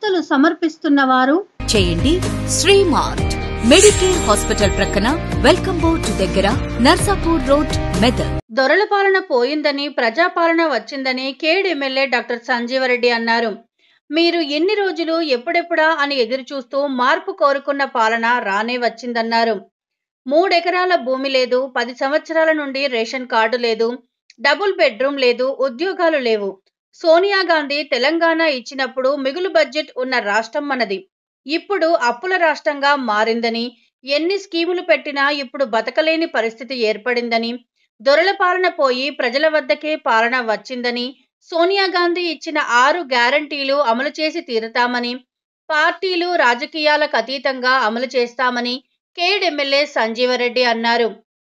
కానుకలు సమర్పిస్తున్న వారు చేయండి శ్రీమార్ట్ మెడికేర్ హాస్పిటల్ ప్రక్కన వెల్కమ్ బోర్డ్ దగ్గర నర్సాపూర్ రోడ్ మెదక్ దొరల పాలన పోయిందని ప్రజాపాలన వచ్చిందని కేడ్ ఎమ్మెల్యే డాక్టర్ సంజీవరెడ్డి అన్నారు మీరు ఎన్ని రోజులు ఎప్పుడెప్పుడా అని ఎదురు చూస్తూ మార్పు కోరుకున్న పాలన రానే వచ్చిందన్నారు మూడెకరాల భూమి లేదు పది సంవత్సరాల నుండి రేషన్ కార్డు లేదు డబుల్ బెడ్రూమ్ లేదు ఉద్యోగాలు లేవు సోనియా గాంధీ తెలంగాణ ఇచ్చినప్పుడు మిగులు బడ్జెట్ ఉన్న రాష్ట్రం మనది ఇప్పుడు అప్పుల రాష్ట్రంగా మారిందని ఎన్ని స్కీములు పెట్టినా ఇప్పుడు బతకలేని పరిస్థితి ఏర్పడిందని దొరల పాలన పోయి ప్రజల వద్దకే పాలన వచ్చిందని సోనియా గాంధీ ఇచ్చిన ఆరు గ్యారంటీలు అమలు చేసి తీరుతామని పార్టీలు రాజకీయాలకు అతీతంగా అమలు చేస్తామని కేడ్ ఎమ్మెల్యే సంజీవరెడ్డి అన్నారు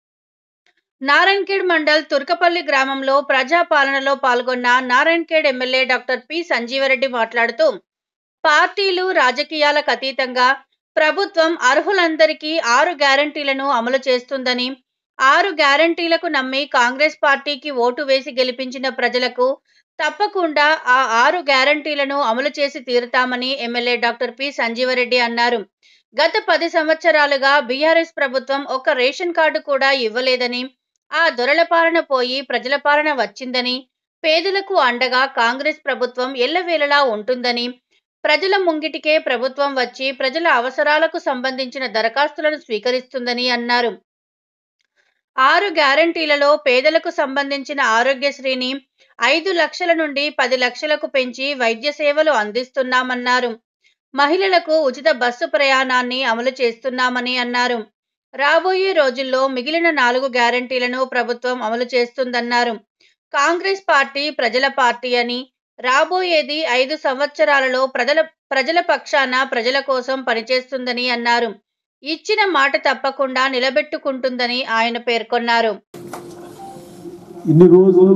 నారాయణఖేడ్ మండల్ తుర్కపల్లి గ్రామంలో ప్రజాపాలనలో పాల్గొన్న Narayankhed MLA doctor P Sanjeevareddy మాట్లాడుతూ పార్టీలు రాజకీయాలకు అతీతంగా ప్రభుత్వం అర్హులందరికీ ఆరు గ్యారంటీలను అమలు చేస్తుందని ఆరు గ్యారంటీలకు నమ్మి కాంగ్రెస్ పార్టీకి ఓటు వేసి గెలిపించిన ప్రజలకు తప్పకుండా ఆ ఆరు గ్యారంటీలను అమలు చేసి తీరుతామని ఎమ్మెల్యే డాక్టర్ పి సంజీవరెడ్డి అన్నారు గత పది సంవత్సరాలుగా బీఆర్ఎస్ ప్రభుత్వం ఒక్క రేషన్ కార్డు కూడా ఇవ్వలేదని ఆ దొరల పాలన పోయి ప్రజల పాలన వచ్చిందని పేదలకు అండగా కాంగ్రెస్ ప్రభుత్వం ఎల్లవేళలా ఉంటుందని ప్రజల ముంగిటికే ప్రభుత్వం వచ్చి ప్రజల అవసరాలకు సంబంధించిన దరఖాస్తులను స్వీకరిస్తుందని అన్నారు ఆరు గ్యారంటీలలో పేదలకు సంబంధించిన ఆరోగ్యశ్రీని ఐదు లక్షల నుండి పది లక్షలకు పెంచి వైద్య సేవలు అందిస్తున్నామన్నారు మహిళలకు ఉచిత బస్సు ప్రయాణాన్ని అమలు చేస్తున్నామని అన్నారు రాబోయే రోజుల్లో మిగిలిన నాలుగు గ్యారంటీలను ప్రభుత్వం అమలు చేస్తుందన్నారు కాంగ్రెస్ పార్టీ ప్రజల పార్టీ అని రాబోయేది ఐదు సంవత్సరాలలో ప్రజల ప్రజల పక్షాన ప్రజల కోసం పనిచేస్తుందని అన్నారు ఇచ్చిన మాట తప్పకుండా నిలబెట్టుకుంటుందని ఆయన పేర్కొన్నారు ఇన్ని రోజులు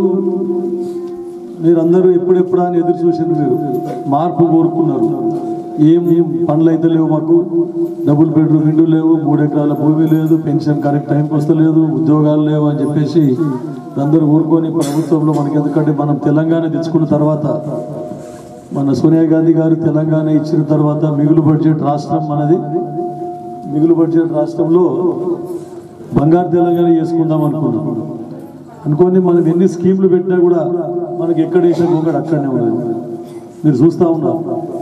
మీరందరూ ఎప్పుడెప్పుడా అని ఎదురు చూసారు మీరు మార్పు కోరుకున్నారు ఏం ఏం పనులు అయితే లేవు మాకు డబుల్ బెడ్రూమ్ ఇండ్లు లేవు మూడు ఎకరాల భూమి లేదు పెన్షన్ కరెక్ట్ టైంకి వస్తలేదు ఉద్యోగాలు లేవు అని చెప్పేసి అందరూ ఊరుకొని ప్రభుత్వంలో మనకి ఎందుకంటే మనం తెలంగాణ తెచ్చుకున్న తర్వాత మన సోనియా గాంధీ గారు తెలంగాణ ఇచ్చిన తర్వాత మిగులు బడ్జెట్ రాష్ట్రం మనది మిగులు బడ్జెట్ రాష్ట్రంలో బంగారు తెలంగాణ చేసుకుందాం అనుకున్నాం అనుకోని మనం ఎన్ని స్కీమ్లు పెట్టినా కూడా మనకి ఎక్కడ వేసిన ఒకటి అక్కడనే ఉన్నది మీరు చూస్తూ ఉన్నారు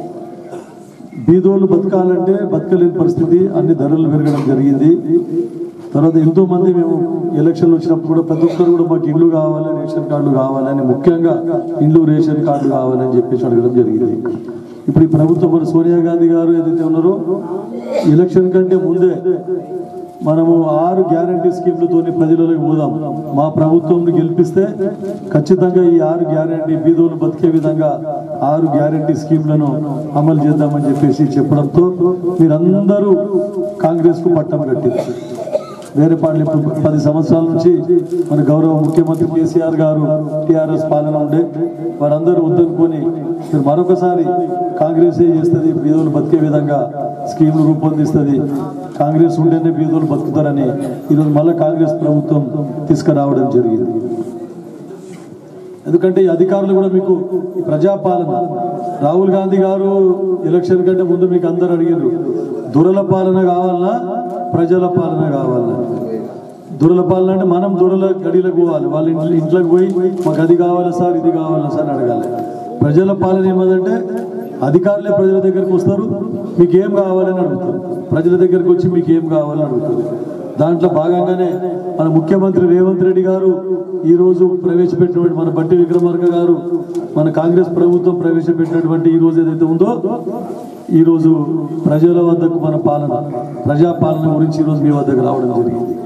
బీదోళ్ళు బతకాలంటే బతకలేని పరిస్థితి అన్ని ధరలు పెరగడం జరిగింది తర్వాత ఎంతో మంది మేము ఎలక్షన్లు వచ్చినప్పుడు కూడా ప్రతి ఒక్కరు కూడా మాకు ఇల్లు కావాలి రేషన్ కార్డులు కావాలని ముఖ్యంగా ఇల్లు రేషన్ కార్డు కావాలని చెప్పేసి అడగడం జరిగింది ఇప్పుడు ఈ ప్రభుత్వం మన సోనియా గాంధీ గారు ఏదైతే ఉన్నారో ఎలక్షన్ కంటే ముందే మనము ఆరు గ్యారంటీ స్కీమ్లతోని ప్రజలకు పోదాం మా ప్రభుత్వం గెలిపిస్తే ఖచ్చితంగా ఈ ఆరు గ్యారంటీ బీదోలు బతికే విధంగా ఆరు గ్యారంటీ స్కీమ్లను అమలు చేద్దామని చెప్పేసి చెప్పడంతో మీరందరూ కాంగ్రెస్ కు పట్టం కట్టారు వేరే పార్టీలు ఇప్పుడు పది సంవత్సరాల నుంచి మన గౌరవ ముఖ్యమంత్రి కేసీఆర్ గారు టిఆర్ఎస్ పాలన ఉండే వారందరూ వద్దనుకొని మీరు మరొకసారి కాంగ్రెస్ ఏ చేస్తుంది బీదోలు బతికే విధంగా స్కీములు రూపొందిస్తుంది కాంగ్రెస్ ఉంటేనే బీదోలు బతుకుతారని ఈరోజు మళ్ళీ కాంగ్రెస్ ప్రభుత్వం తీసుకురావడం జరిగింది ఎందుకంటే ఈ అధికారులు కూడా మీకు ఈ ప్రజాపాలన రాహుల్ గాంధీ గారు ఎలక్షన్ కంటే ముందు మీకు అందరు అడిగారు దురల పాలన కావాలన్నా ప్రజల పాలన కావాలన్నా దురల పాలన అంటే మనం దురల గడిలకు పోవాలి వాళ్ళ ఇంట్లో ఇంట్లోకి పోయి మాకు అది కావాలా సార్ ఇది కావాలా సార్ అని అడగాలి ప్రజల పాలన ఏమదంటే అధికారులే ప్రజల దగ్గరికి వస్తారు మీకు ఏం కావాలని అడుగుతారు ప్రజల దగ్గరికి వచ్చి మీకు ఏం కావాలని అడుగుతారు దాంట్లో భాగంగానే మన ముఖ్యమంత్రి రేవంత్ రెడ్డి గారు ఈ రోజు ప్రవేశపెట్టినటువంటి మన బట్టి విక్రమార్క గారు మన కాంగ్రెస్ ప్రభుత్వం ప్రవేశపెట్టినటువంటి ఈ రోజు ఏదైతే ఉందో ఈ రోజు ప్రజల వద్దకు మన పాలన ప్రజా పాలన గురించి ఈ రోజు మీ వద్దకు రావడం జరిగింది